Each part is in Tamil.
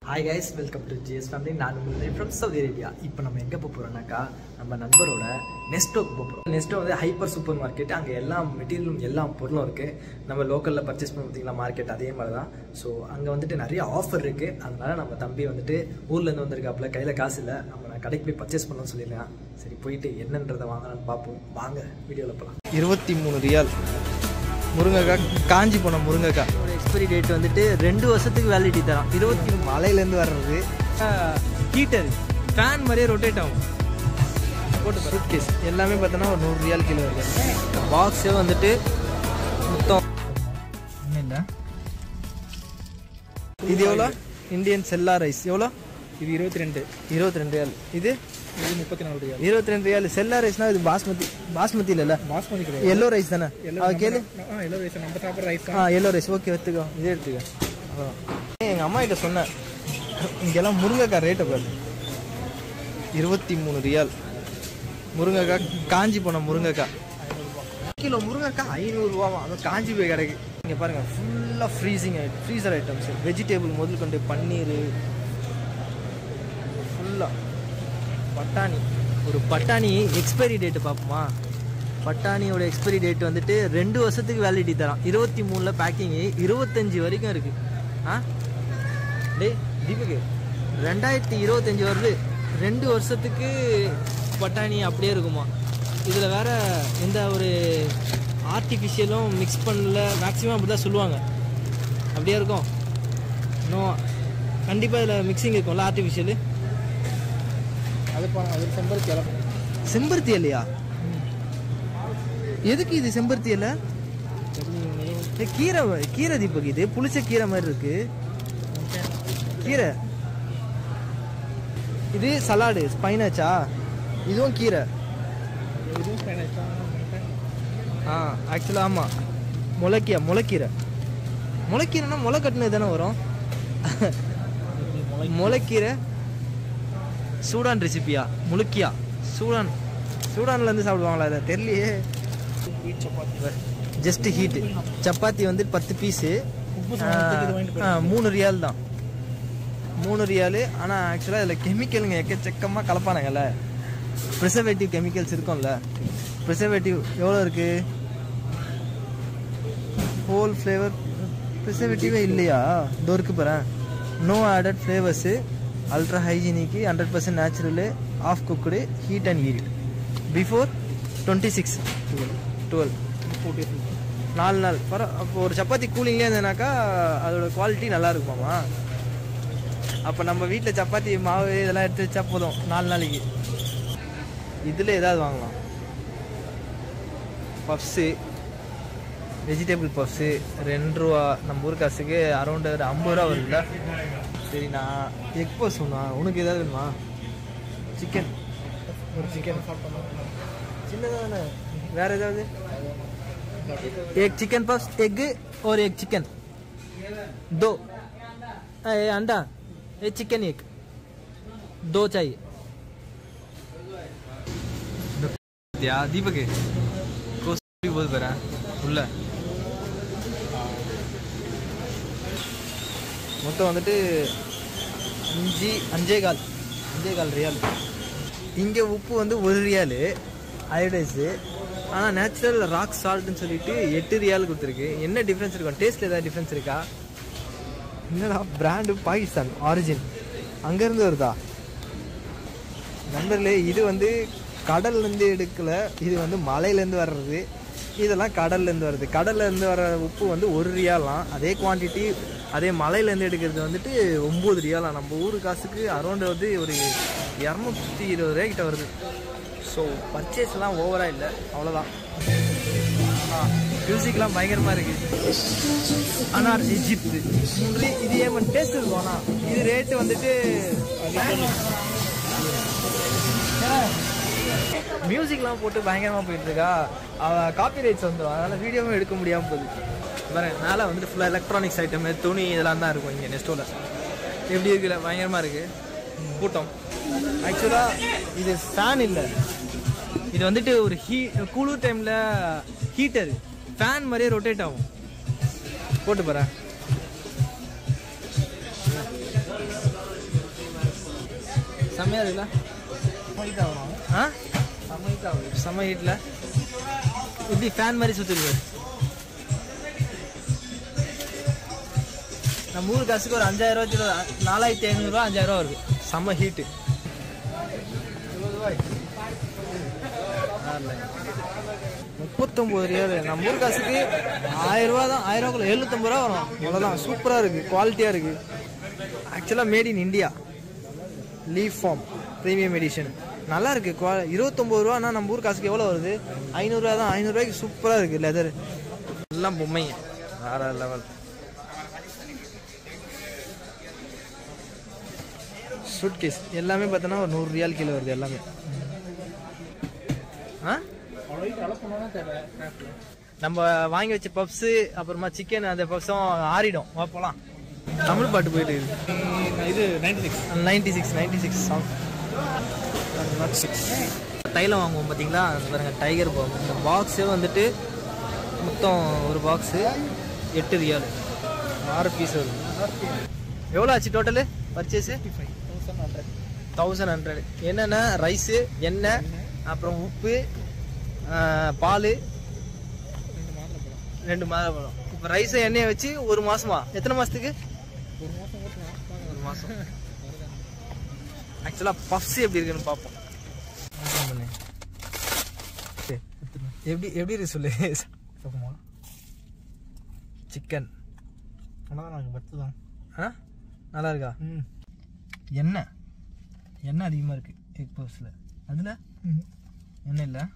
Hi guys welcome to GS family நான் உங்களை ஃப்ரம் சவுதி அரேபியா இப்போ நம்ம எங்கே போக போகிறோம்னாக்கா நம்ம நண்பரோட நெஸ்டோக்கு போக போகிறோம் நெஸ்டோ வந்து ஹைப்பர் சூப்பர் மார்க்கெட் அங்கே எல்லா மெட்டீரியலும் எல்லா பொருளும் இருக்குது நம்ம லோக்கலில் பர்ச்சேஸ் பண்ண பார்த்தீங்களா மார்க்கெட் அதே மாதிரி தான் ஸோ அங்கே வந்துட்டு நிறைய ஆஃபர் இருக்குது அதனால நம்ம தம்பி வந்துட்டு ஊர்லேருந்து வந்திருக்காப்புல கையில் காசு இல்லை நம்ம நான் கடைக்கு போய் பர்ச்சேஸ் பண்ணணும்னு சொல்லியிருக்கேன் சரி போயிட்டு என்னன்றதை வாங்கலாம்னு பார்ப்போம் வாங்க வீடியோவில் போகலாம் இருபத்தி மூணு ரியால் முருங்கைக்காய் காஞ்சி போன முருங்கைக்காய் எக்ஸ்பைரி டேட் வந்துட்டு ரெண்டு வருஷத்துக்கு வேலிடிட்டி தரான் இருபத்தி மலையிலேருந்து வர்றது ஹீட்டர் ஃபேன் மாதிரியே ரொட்டேட் ஆகும் போட்டு சூட் கேஸ் எல்லாமே பார்த்தோன்னா ஒரு நூறு ரியால் கிலோ வருது பாக்ஸே வந்துட்டு மொத்தம் என்ன இது எவ்வளோ இந்தியன் செல்லா ரைஸ் எவ்வளோ இது இருபத்தி ரெண்டு இருபத்தி ரெண்டு ரியால் இது இது முப்பத்தி நாலு ரியால் இருபத்தி ரெண்டு ரியால் செல்லா ரைஸ்னா இது பாஸ்மதி பாஸ்மதி இல்லைல்ல பாஸ்மதி எல்லோ ரைஸ் தானே அது கேளு எல்லோ ரைஸ் நம்ம சாப்பிட்ற ரைஸ் ஆ எல்லோ ரைஸ் ஓகே எடுத்துக்கோ இதே எடுத்துக்கோ எங்கள் அம்மா கிட்ட சொன்னேன் இங்கெல்லாம் முருங்கைக்காய் ரேட்டை பாரு இருபத்தி மூணு ரியால் முருங்கைக்காய் காஞ்சி போன முருங்கைக்காய் கிலோ முருங்கைக்காய் ஐநூறுரூவாவா அது காஞ்சி போய் கிடைக்கு இங்கே பாருங்கள் ஃபுல்லாக ஃப்ரீசிங் ஃப்ரீசர் ஐட்டம்ஸ் வெஜிடேபிள் முதல் கொண்டு பன்னீர் ஃபுல்லாக பட்டாணி ஒரு பட்டாணி எக்ஸ்பைரி டேட் பார்ப்போமா பட்டாணியோட எக்ஸ்பைரி டேட் வந்துட்டு ரெண்டு வருஷத்துக்கு வேலிடிட்டி தரான் இருபத்தி மூணில் பேக்கிங்கு இருபத்தஞ்சி வரைக்கும் இருக்கு ஆ டேய் தீபக்கு ரெண்டாயிரத்தி இருபத்தஞ்சி வருது ரெண்டு வருஷத்துக்கு பட்டாணி அப்படியே இருக்குமா இதில் வேற எந்த ஒரு ஆர்டிஃபிஷியலும் மிக்ஸ் பண்ணல மேக்ஸிமம் அப்படி தான் சொல்லுவாங்க அப்படியே இருக்கும் இன்னும் கண்டிப்பாக இதில் மிக்சிங் இருக்கும்ல ஆர்டிஃபிஷியலு அது அது செம்பருத்தி இலை செம்பருத்தி இல்லையா எதுக்கு இது செம்பருத்தி இலை இது கீரை கீரை தீபக் இது புளிச்ச கீரை மாதிரி இருக்கு கீரை இது சலாடு ஸ்பைனாச்சா இதுவும் கீரை ஆ ஆக்சுவலாக ஆமாம் முளைக்கியா முளைக்கீரை முளைக்கீரைனா முளை கட்டினது தானே வரும் முளைக்கீரை சூடான் ரெசிபியா முழுக்கியா சூடான் சூடான்ல இருந்து சாப்பிடுவாங்களா அதை தெரியலையே ஜஸ்ட் ஹீட் சப்பாத்தி வந்து பத்து பீஸு மூணு ரியால் தான் மூணு ரியாலு ஆனால் ஆக்சுவலாக இதில் கெமிக்கலுங்க எக்கச்சக்கமாக கலப்பானுங்கல்ல ப்ரிசர்வேட்டிவ் கெமிக்கல்ஸ் இருக்கும்ல ப்ரிசர்வேட்டிவ் எவ்வளோ இருக்கு ஹோல் ஃப்ளேவர் ப்ரிசர்வேட்டிவே இல்லையா இதோ இருக்கு பாரு no added flavours ultra hygienic hundred percent natural half cooked heat and heat before twenty six twelve நாலு நாள் பர அப்போ ஒரு சப்பாத்தி கூலிங்லேயே இருந்ததுனாக்கா அதோட குவாலிட்டி நல்லா இருக்குமாமா அப்போ நம்ம வீட்டில் சப்பாத்தி மாவு இதெல்லாம் எடுத்து வச்சா போதும் நாலு நாளைக்கு இதில் ஏதாவது வாங்கலாம் பப்ஸு வெஜிடபிள் பப்ஸு ரெண்டு ரூபா நம்ம ஊர் காசுக்கு அரௌண்ட் ஒரு ஐம்பது ரூபா வருதுல்ல சரி நான் எக் பப்ஸ் ஒன்றா உனக்கு ஏதாவது வேணுமா சிக்கன் ஒரு சிக்கன் சின்னதாக தானே வேறு ஏதாவது एक चिकन पफ्स एग और एक चिकन दो आ, ये अंडा ये चिकन एक दो चाहिए யா தீபக் கோஸ்டி போது பாரு உள்ள மொத்தம் வந்துட்டு அஞ்சு அஞ்சே கால் அஞ்சே கால் ரியால் இங்கே உப்பு வந்து ஒரு ரியாலு அயோடைஸு ஆனால் நேச்சுரல் ராக் சால்ட்னு சொல்லிட்டு எட்டு ரியால் கொடுத்துருக்கு என்ன டிஃப்ரென்ஸ் இருக்கும் டேஸ்ட்டில் ஏதாவது டிஃப்ரென்ஸ் இருக்கா என்னடா பிராண்டு பாகிஸ்தான் ஆரிஜின் அங்கேருந்து வருதா நண்பர்களே இது வந்து கடல்லேருந்து எடுக்கல இது வந்து மலையிலேருந்து வர்றது இதெல்லாம் கடல்லேருந்து வருது கடல்லேருந்து வர உப்பு வந்து ஒரு ரியாலாம் அதே குவான்டிட்டி அதே மலையிலேருந்து எடுக்கிறது வந்துட்டு ஒம்பது ரியாலாம் நம்ம ஊர் காசுக்கு அரௌண்ட் வந்து ஒரு இரநூத்தி இருபது ரூபாய் கிட்ட வருது ஸோ பர்ச்சேஸ்லாம் ஓவராக இல்லை அவ்வளோதான் மியூசிக்லாம் பயங்கரமாக இருக்குது அனார் எஜிப்து மூன்று இது ஏன் டேஸ்ட் இருக்கும் ஆனால் இது ரேட்டு வந்துட்டு மியூசிக்லாம் போட்டு பயங்கரமாக போயிட்டு இருக்கா அவள் காப்பி ரைட்ஸ் வந்துடும் அதனால் வீடியோவும் எடுக்க முடியாமல் போகுது பாருங்க மேலே வந்துட்டு ஃபுல்லாக எலக்ட்ரானிக்ஸ் ஐட்டமு துணி இதெல்லாம் தான் இருக்கும் இங்கே நெஸ்டோவில் எப்படி இருக்குல்ல பயங்கரமாக இருக்குது கூட்டம் ஆக்சுவலாக இது ஃபேன் இல்லை இது வந்துட்டு ஒரு ஹீ குளிர் டைமில் ஹீட்டர் ஃபேன் மாதிரியே ரொட்டேட் ஆகும் போட்டு போகிறேன் செம்மையா இருக்குல்ல ஆ செம்ம ஹீட்டில் இப்படி ஃபேன் மாதிரி சுற்றிருக்கு நம்ம ஊர் காசுக்கு ஒரு அஞ்சாயிரம் ரூபா நாலாயிரத்தி ஐநூறுரூவா அஞ்சாயிரம் ரூபா வருது செம்ம ஹீட்டு முப்பத்தொம்பது ரியால் நம்ம ஊர் காசுக்கு ஆயிரம் ரூபா தான் ஆயிரம் ரூபாக்குள்ள எழுநூத்தம்பது ரூபா வரும் அவ்வளோதான் சூப்பராக இருக்குது குவாலிட்டியாக இருக்குது ஆக்சுவலாக made in India leaf farm premium edition நல்லா இருக்கு குவா இருபத்தொம்பது ரூபானா நம்ம ஊர் காசுக்கு எவ்வளோ வருது ஐநூறுரூவா தான் ஐநூறுரூவாய்க்கு சூப்பராக இருக்குது லெதர் எல்லாம் பொம்மைங்க வேற லெவல் சூட் கேஸ் எல்லாமே பார்த்தோன்னா ஒரு நூறு ரியால் கீழே வருது எல்லாமே ஆ நம்ம வாங்கி வச்ச பப்ஸு அப்புறமா சிக்கன் அந்த பப்ஸும் ஆறிடும் வா போகலாம் தமிழ் பாட்டு போயிட்டு இருக்கு இது ninety six ninety six ninety six song six தைலம் வாங்குவோம் பார்த்தீங்களா அது பாருங்க டைகர் பாம் இந்த பாக்ஸே வந்துட்டு மொத்தம் ஒரு பாக்ஸு எட்டு ரியால் ஆறு பீஸ் வருது எவ்வளோ ஆச்சு டோட்டலு பர்ச்சேஸு தௌசண்ட் ஹண்ட்ரட் என்னென்ன ரைஸு எண்ணெய் அப்புறம் உப்பு பால் ரெண்டு மாதப்பழம் இப்போ ரைஸை எண்ணெயை வச்சு ஒரு மாசமா எத்தனை மாசத்துக்கு ஒரு மாசம் ஆக்சுவலாக பஃப்ஸ் எப்படி இருக்குன்னு பார்ப்போம் open பண்ணு. சரி, எடுத்துட்டு வா. எப்படி எப்படி இருக்கு சொல்லு சிக்கன் ஆனால் நாங்கள் பத்து தான் ஆ நல்லா இருக்கா ம் எண்ணெய் எண்ணெய் அதிகமாக இருக்கு எக் பஃப்ஸில் அதில் எண்ணெய் இல்லை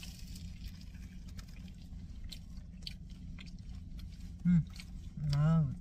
ம் நல்லா